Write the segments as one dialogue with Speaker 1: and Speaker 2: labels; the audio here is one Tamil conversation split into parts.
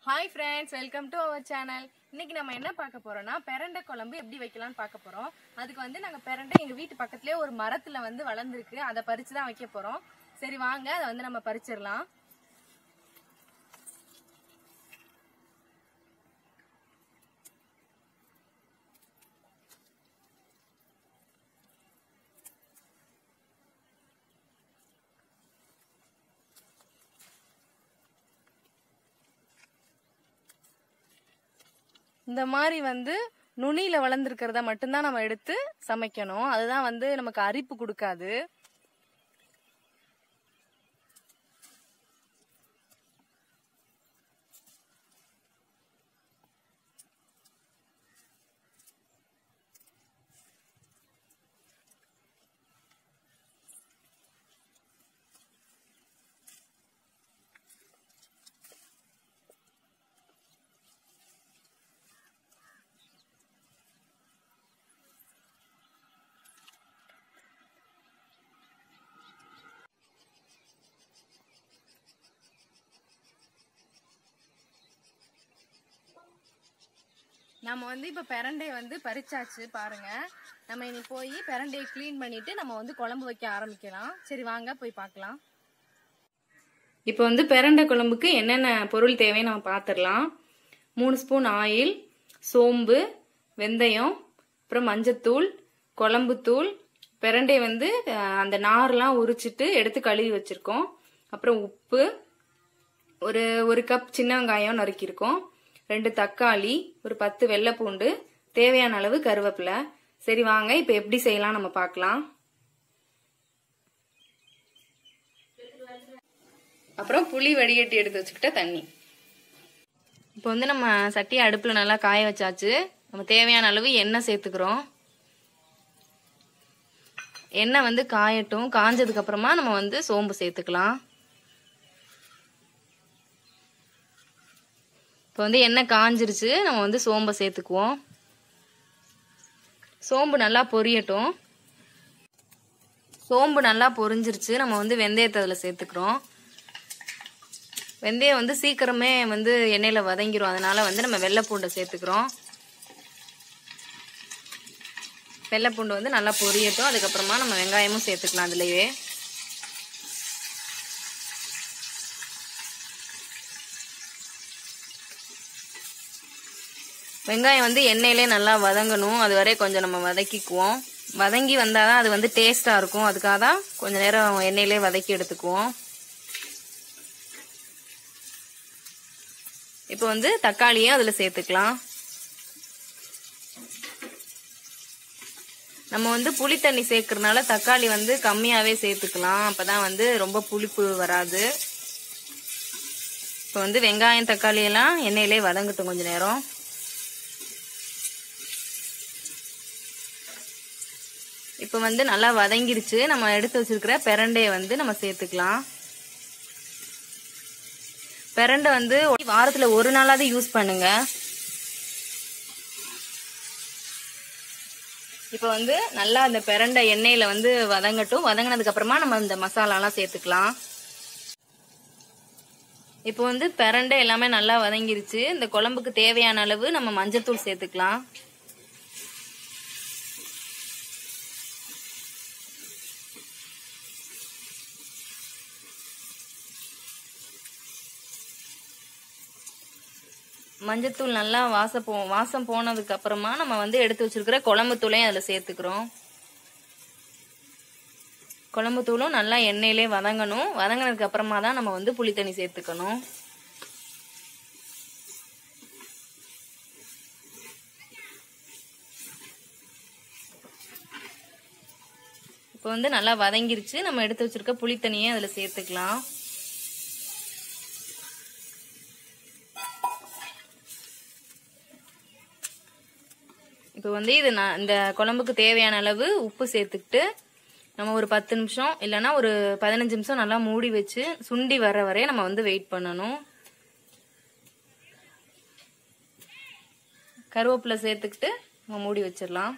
Speaker 1: hi friends welcome to our channel இன்னைக்கு நம்ம என்ன பார்க்க போறோம்னா பெரண்டை குழம்பு எப்படி வைக்கலாம்னு பார்க்க போறோம் அதுக்கு வந்து நாங்க பெரண்டை எங்க வீட்டு பக்கத்துலயே ஒரு மரத்துல வந்து வளர்ந்துருக்கு அதை பறிச்சு தான் வைக்க போறோம் சரி வாங்க அதை வந்து நம்ம பறிச்சிடலாம் இந்த மாதிரி வந்து நுனியில வளர்ந்துருக்கிறத மட்டும்தான் நம்ம எடுத்து சமைக்கணும் அதுதான் வந்து நமக்கு அரிப்பு கொடுக்காது நம்ம வந்து இப்ப பெரண்டையை வந்து பறிச்சாச்சு பாருங்க நம்ம இனி போய் பெரண்டையை க்ளீன் பண்ணிட்டு நம்ம வந்து குழம்பு வைக்க ஆரம்பிக்கலாம் சரி வாங்க போய் பார்க்கலாம் இப்போ வந்து பெரண்டை குழம்புக்கு என்னென்ன பொருள் தேவைன்னு நம்ம பார்த்துடலாம் மூணு ஸ்பூன் ஆயில் சோம்பு வெந்தயம் அப்புறம் மஞ்சத்தூள் குழம்புத்தூள் பெரண்டை வந்து அஹ், அந்த நார்லாம் உரிச்சிட்டு எடுத்து கழுவி வச்சிருக்கோம் அப்புறம் உப்பு ஒரு ஒரு கப் சின்ன வெங்காயம் நறுக்கியிருக்கோம் ரெண்டு தக்காளி ஒரு பத்து வெள்ளைப்பூண்டு தேவையான அளவு கருவேப்பிலை சரி வாங்க இப்போ எப்படி செய்யலாம் நம்ம பார்க்கலாம் அப்புறம் புளி வடிகட்டி எடுத்து வச்சுக்கிட்ட தண்ணி இப்போ வந்து நம்ம சட்டியை அடுப்பில் நல்லா காய வச்சாச்சு நம்ம தேவையான அளவு எண்ணெய் சேர்த்துக்கிறோம் எண்ணெய் வந்து காயட்டும் காஞ்சதுக்கு அப்புறமா நம்ம வந்து சோம்பு சேர்த்துக்கலாம் இப்போ வந்து எண்ணெய் காஞ்சிருச்சு நம்ம வந்து சோம்பை சேர்த்துக்குவோம் சோம்பு நல்லா பொரியட்டும் சோம்பு நல்லா பொரிஞ்சிருச்சு நம்ம வந்து வெந்தயத்தை அதில் சேர்த்துக்கிறோம் வெந்தயம் வந்து சீக்கிரமே வந்து எண்ணெயில் வதங்கிரும் அதனால வந்து நம்ம வெள்ளைப்பூண்டை சேர்த்துக்கிறோம் வெள்ளைப்பூண்டு வந்து நல்லா பொரியட்டும் அதுக்கப்புறமா நம்ம வெங்காயமும் சேர்த்துக்கலாம் அதுலயே வெங்காயம் வந்து எண்ணெயிலே நல்லா வதங்கணும் அது வரை கொஞ்சம் நம்ம வதக்கிக்குவோம் வதங்கி வந்தால் தான் அது வந்து டேஸ்ட்டாக இருக்கும் அதுக்காக தான் கொஞ்சம் நேரம் எண்ணெயிலே வதக்கி எடுத்துக்குவோம் இப்போ வந்து தக்காளியும் அதில் சேர்த்துக்கலாம் நம்ம வந்து புளி தண்ணி சேர்க்கறனால தக்காளி வந்து கம்மியாகவே சேர்த்துக்கலாம் அப்போ தான் வந்து ரொம்ப புளிப்பு வராது இப்போ வந்து வெங்காயம் தக்காளி எல்லாம் எண்ணெயிலே வதங்கட்டும் கொஞ்ச நேரம் இப்போ வந்து நல்லா வதங்கிருச்சு நம்ம எடுத்து வச்சிருக்கிற பெரண்டையை வந்து நம்ம சேர்த்துக்கலாம் பெரண்டை வந்து வாரத்தில் ஒரு நாளாவது யூஸ் பண்ணுங்க இப்போ வந்து நல்லா அந்த பெரண்டை எண்ணெயில வந்து வதங்கட்டும் வதங்கினதுக்கு அப்புறமா நம்ம இந்த மசாலாலாம் சேர்த்துக்கலாம் இப்போ வந்து பெரண்டை எல்லாமே நல்லா வதங்கிருச்சு இந்த குழம்புக்கு தேவையான அளவு நம்ம மஞ்சத்தூள் சேர்த்துக்கலாம் மஞ்சத்தூள் நல்லா வாசம் போ வாசம் போனதுக்கு அப்புறமா நம்ம வந்து எடுத்து வச்சிருக்கிற குழம்பு தூளையும் அதில் சேர்த்துக்கிறோம் குழம்பு தூளும் நல்லா எண்ணெயிலே வதங்கணும் வதங்கினதுக்கு அப்புறமா தான் நம்ம வந்து புளி தண்ணி சேர்த்துக்கணும் இப்போ வந்து நல்லா வதங்கிருச்சு நம்ம எடுத்து வச்சிருக்க புளி தண்ணியை அதில் சேர்த்துக்கலாம் இப்போ வந்து இது நான் இந்த குழம்புக்கு தேவையான அளவு உப்பு சேர்த்துக்கிட்டு நம்ம ஒரு பத்து நிமிஷம் இல்லைன்னா ஒரு பதினஞ்சு நிமிஷம் நல்லா மூடி வச்சு சுண்டி வர வரைய நம்ம வந்து வெயிட் பண்ணணும் கருவேப்பிலை சேர்த்துக்கிட்டு நம்ம மூடி வச்சிடலாம்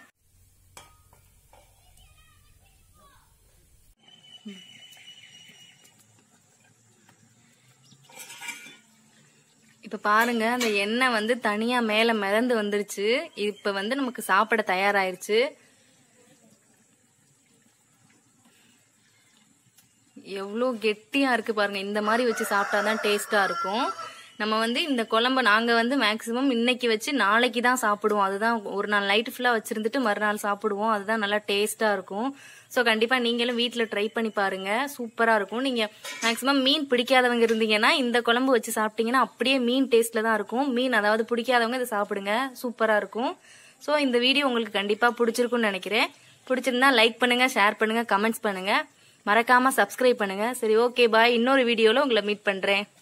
Speaker 1: இப்ப பாருங்க அந்த எண்ணெய் வந்து தனியா மேல மிதந்து வந்துருச்சு இப்ப வந்து நமக்கு சாப்பிட தயாராயிருச்சு எவ்வளோ கெட்டியா இருக்கு பாருங்க இந்த மாதிரி வச்சு சாப்பிட்டாதான் டேஸ்டா இருக்கும் நம்ம வந்து இந்த குழம்ப நாங்க வந்து மேக்சிமம் இன்னைக்கு வச்சு நாளைக்கு தான் சாப்பிடுவோம் அதுதான் ஒரு நாள் நைட் ஃபுல்லா வச்சிருந்துட்டு மறுநாள் சாப்பிடுவோம் அதுதான் நல்லா டேஸ்டா இருக்கும் ஸோ கண்டிப்பா நீங்களும் வீட்டில் ட்ரை பண்ணி பாருங்க சூப்பரா இருக்கும் நீங்க மேக்சிமம் மீன் பிடிக்காதவங்க இருந்தீங்கன்னா இந்த குழம்பு வச்சு சாப்பிட்டீங்கன்னா அப்படியே மீன் டேஸ்ட்ல தான் இருக்கும் மீன் அதாவது பிடிக்காதவங்க இதை சாப்பிடுங்க சூப்பரா இருக்கும் ஸோ இந்த வீடியோ உங்களுக்கு கண்டிப்பா பிடிச்சிருக்கும்னு நினைக்கிறேன் பிடிச்சிருந்தா லைக் பண்ணுங்க ஷேர் பண்ணுங்க கமெண்ட்ஸ் பண்ணுங்க மறக்காம சப்ஸ்கிரைப் பண்ணுங்க சரி ஓகே பாய் இன்னொரு வீடியோல உங்களை மீட் பண்றேன்